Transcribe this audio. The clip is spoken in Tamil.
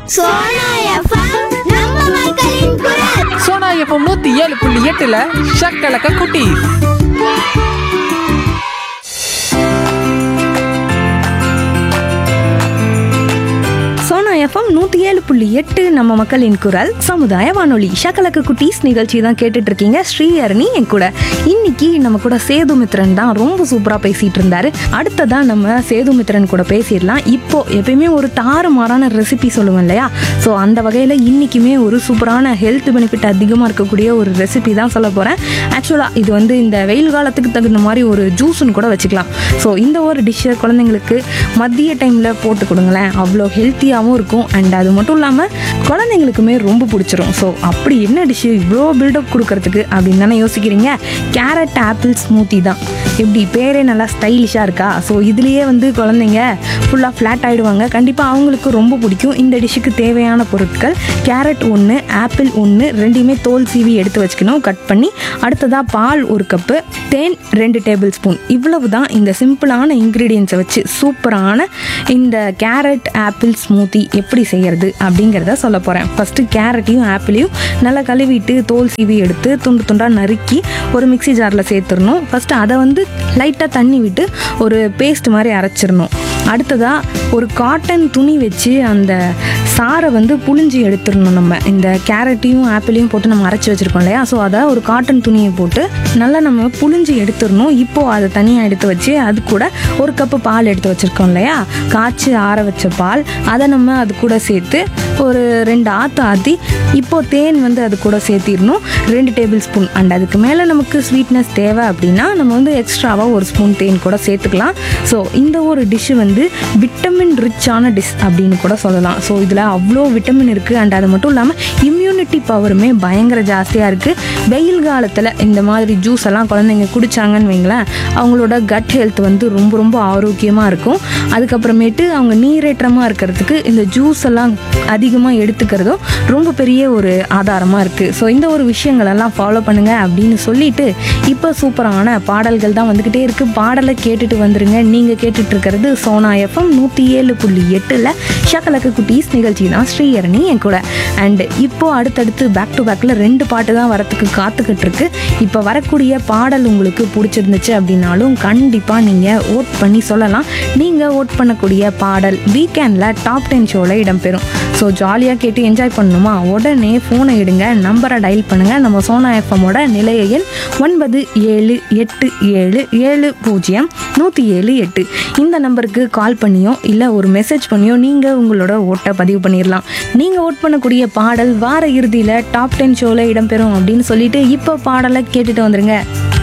சோனா எஃப்எம் நம்ம மக்களின் குரல் சோனா எஃப்எம் நூத்தி ஏழு புள்ளி எட்டுல ஷக்கலக்க குட்டி சோனா எஃப்எம் நூற்றி ஏழு புள்ளி எட்டு நம்ம மக்களின் குரல் சமுதாய வானொலி ஷக்கலக்கு குட்டீஸ் நிகழ்ச்சி தான் கேட்டுட்டு இருக்கீங்க ஸ்ரீஹரணி என் கூட இன்னைக்கு நம்ம கூட சேதுமித்ரன் தான் ரொம்ப சூப்பராக பேசிட்டு இருந்தாரு அடுத்ததா நம்ம சேதுமித்ரன் கூட பேசிடலாம் இப்போ எப்பயுமே ஒரு தாறுமாறான ரெசிபி சொல்லுவோம் இல்லையா ஸோ அந்த வகையில் இன்னைக்குமே ஒரு சூப்பரான ஹெல்த் பெனிஃபிட் அதிகமாக இருக்கக்கூடிய ஒரு ரெசிபி தான் சொல்ல போகிறேன் ஆக்சுவலாக இது வந்து இந்த வெயில் காலத்துக்கு தகுந்த மாதிரி ஒரு ஜூஸ்னு கூட வச்சுக்கலாம் ஸோ இந்த ஒரு டிஷ்ஷை குழந்தைங்களுக்கு மதிய டைமில் போட்டு கொடுங்களேன் அவ்வளோ ஹெல்த்தியாகவும் இருக்கும் அண்ட் அது மட்டும் இல்லாமல் குழந்தைங்களுக்குமே ரொம்ப பிடிச்சிரும் ஸோ அப்படி என்ன டிஷ்ஷு இவ்வளோ பில்டப் கொடுக்கறதுக்கு அப்படின்னு தானே யோசிக்கிறீங்க கேரட் ஆப்பிள் ஸ்மூத்தி தான் எப்படி பேரே நல்லா ஸ்டைலிஷாக இருக்கா ஸோ இதுலேயே வந்து குழந்தைங்க ஃபுல்லாக ஃப்ளாட் ஆகிடுவாங்க கண்டிப்பாக அவங்களுக்கு ரொம்ப பிடிக்கும் இந்த டிஷ்ஷுக்கு தேவையான பொருட்கள் கேரட் ஒன்று ஆப்பிள் ஒன்று ரெண்டையுமே தோல் சீவி எடுத்து வச்சுக்கணும் கட் பண்ணி அடுத்ததாக பால் ஒரு கப்பு தேன் ரெண்டு டேபிள் ஸ்பூன் இவ்வளவு தான் இந்த சிம்பிளான இன்க்ரீடியன்ஸை வச்சு சூப்பரான இந்த கேரட் ஆப்பிள் ஸ்மூத்தி எப்படி செய்யறது அப்படிங்கிறத சொல்ல போகிறேன் ஃபஸ்ட்டு கேரட்டையும் ஆப்பிளையும் நல்லா கழுவிட்டு தோல் சீவி எடுத்து துண்டு துண்டாக நறுக்கி ஒரு மிக்ஸி ஜாரில் சேர்த்துடணும் ஃபஸ்ட்டு அதை வந்து லைட்டாக தண்ணி விட்டு ஒரு பேஸ்ட் மாதிரி அரைச்சிடணும் அடுத்ததாக ஒரு காட்டன் துணி வச்சு அந்த சாரை வந்து புழிஞ்சு எடுத்துடணும் நம்ம இந்த கேரட்டையும் ஆப்பிளையும் போட்டு நம்ம அரைச்சி வச்சுருக்கோம் இல்லையா ஸோ அதை ஒரு காட்டன் துணியை போட்டு நல்லா நம்ம புழிஞ்சு எடுத்துடணும் இப்போது அதை தனியாக எடுத்து வச்சு அது கூட ஒரு கப்பு பால் எடுத்து வச்சுருக்கோம் இல்லையா காய்ச்சி ஆற வச்ச பால் அதை நம்ம அது கூட சேர்த்து ஒரு ரெண்டு ஆற்று ஆற்றி இப்போது தேன் வந்து அது கூட சேர்த்திடணும் ரெண்டு டேபிள் ஸ்பூன் அண்ட் அதுக்கு மேலே நமக்கு ஸ்வீட்னஸ் தேவை அப்படின்னா நம்ம வந்து எக்ஸ்ட்ராவாக ஒரு ஸ்பூன் தேன் கூட சேர்த்துக்கலாம் ஸோ இந்த ஒரு டிஷ்ஷு வந்து விட்டமின் ரிச்சான டிஷ் அப்படின்னு கூட சொல்லலாம் ஸோ இதில் அவ்வளோ விட்டமின் இருக்குது அண்ட் அது மட்டும் இல்லாமல் இம்யூனிட்டி பவருமே பயங்கர ஜாஸ்தியாக இருக்குது வெயில் காலத்தில் இந்த மாதிரி ஜூஸ் எல்லாம் குழந்தைங்க குடிச்சாங்கன்னு வைங்களேன் அவங்களோட கட் ஹெல்த் வந்து ரொம்ப ரொம்ப ஆரோக்கியமாக இருக்கும் அதுக்கப்புறமேட்டு அவங்க நீரேற்றமாக இருக்கிறதுக்கு இந்த ஜூஸ் எல்லாம் அதிகமாக எடுத்துக்கிறதும் ரொம்ப பெரிய ஒரு ஆதாரமாக இருக்குது ஸோ இந்த ஒரு விஷயங்கள் எல்லாம் ஃபாலோ பண்ணுங்க அப்படின்னு சொல்லிட்டு இப்போ சூப்பரான பாடல்கள் தான் வந்துக்கிட்டே இருக்குது பாடலை கேட்டுட்டு வந்துருங்க நீங்கள் கேட்டுட்டு இருக்கிறது சோனா எஃப்எம் நூற்றி ஏழு புள்ளி எட்டில் ஷக்கலக்கு குட்டீஸ் நிகழ்ச்சி தான் ஸ்ரீஹரணி என் கூட அண்ட் இப்போ அடுத்தடுத்து பேக் டு பேக்கில் ரெண்டு பாட்டு தான் வரத்துக்கு காத்துக்கிட்டு இருக்கு இப்போ வரக்கூடிய பாடல் உங்களுக்கு பிடிச்சிருந்துச்சு அப்படின்னாலும் கண்டிப்பாக நீங்கள் ஓட் பண்ணி சொல்லலாம் நீங்கள் ஓட் பண்ணக்கூடிய பாடல் வீக்கெண்டில் டாப் டென் ஷோவில் இடம்பெறும் ஸோ ஜாலியாக கேட்டு என்ஜாய் பண்ணணுமா உடனே ஃபோனை எடுங்க நம்பரை டயல் பண்ணுங்கள் நம்ம சோனா எஃப்எம்மோட நிலைய எண் ஒன்பது ஏழு எட்டு ஏழு ஏழு பூஜ்ஜியம் நூற்றி ஏழு எட்டு இந்த நம்பருக்கு கால் பண்ணியோ இல்லை ஒரு மெசேஜ் பண்ணியோ நீங்கள் உங்களோட ஓட்டை பதிவு பண்ணிடலாம் நீங்கள் ஓட் பண்ணக்கூடிய பாடல் வார இறுதியில் டாப் டென் ஷோவில் இடம்பெறும் அப்படின்னு சொல்லிட்டு இப்போ பாடலை கேட்டுட்டு வந்துருங்க